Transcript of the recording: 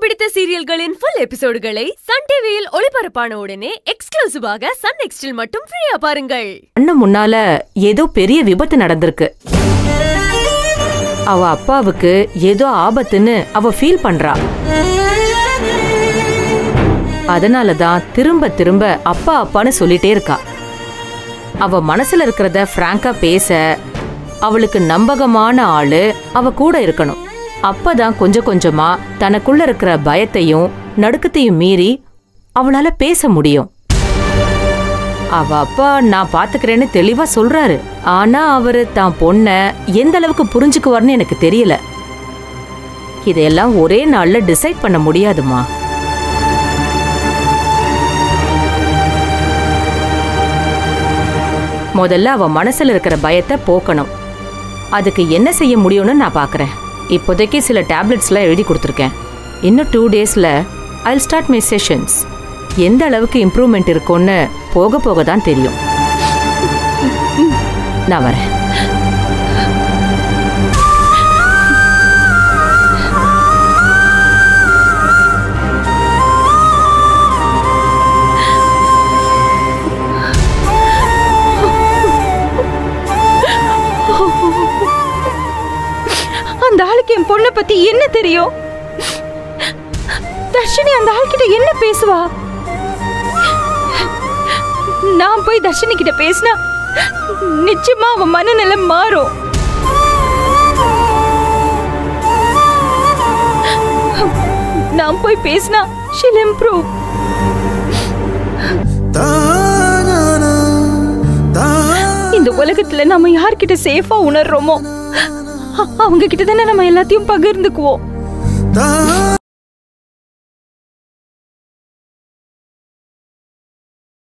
பிடித்த சீரியல்களின் full எபிசோடுகளை Sun டிவியில் ஒளிபரப்பான உடனே எக்ஸ்க்ளூசிவாக சன் நெக்ஸ்டில் மட்டும் ஃப்ரீயா பாருங்கள் கண்ணு முன்னால ஏதோ பெரிய விபத்து நடந்திருக்கு அவ அப்பாவுக்கு ஏதோ ஆபத்துன்னு அவ ஃபீல் பண்றா அதனால தான் திரும்ப திரும்ப அப்பா அப்பான்னு சொல்லிட்டே இருக்கா அவ மனசுல இருக்கிறத ஃப்ராங்கா பேச அவளுக்கு நம்பகமான ஆளு அவ கூட இருக்கணும் அப்பதான் கொஞ்சம் கொஞ்சமா தனக்குள்ள இருக்கிற பயத்தையும் நடுக்கத்தையும் மீறி அவளால பேச முடியும் அவ அப்பா நான் பாத்துக்கிறேன்னு தெளிவா சொல்றாரு ஆனா அவரு தான் பொண்ண எந்த அளவுக்கு புரிஞ்சுக்குவார்னு எனக்கு தெரியல இதையெல்லாம் ஒரே நாள்ல டிசைட் பண்ண முடியாதுமா முதல்ல அவ மனசுல இருக்கிற பயத்தை போக்கணும் அதுக்கு என்ன செய்ய முடியும்னு நான் பார்க்கறேன் இப்போதைக்கு சில டேப்லெட்ஸ்லாம் எழுதி கொடுத்துருக்கேன் இன்னும் டூ டேஸ்ல ஐ ஸ்டார்ட் மை செஷன்ஸ் எந்த அளவுக்கு இம்ப்ரூவ்மெண்ட் இருக்கும்னு போக போக தான் தெரியும் நான் வரேன் அந்த ஆளுக்கு என் பொண்ணை பத்தி என்ன தெரியும் தர்ஷினி அந்த ஆள்கிட்ட என்ன பேசுவா நான் போய் தர்ஷினி கிட்ட பேசினா நிச்சயமா அவன் மனநிலை மாறும் நான் போய் பேசினா ஷில் இம்ப்ரூவ் இந்த உலகத்துல நம்ம யார்கிட்ட சேஃபா உணர்றோமோ அ- அவங்க கிட்ட தானே நம்ம எல்லாத்தையும் பகிர்ந்துக்குவோம்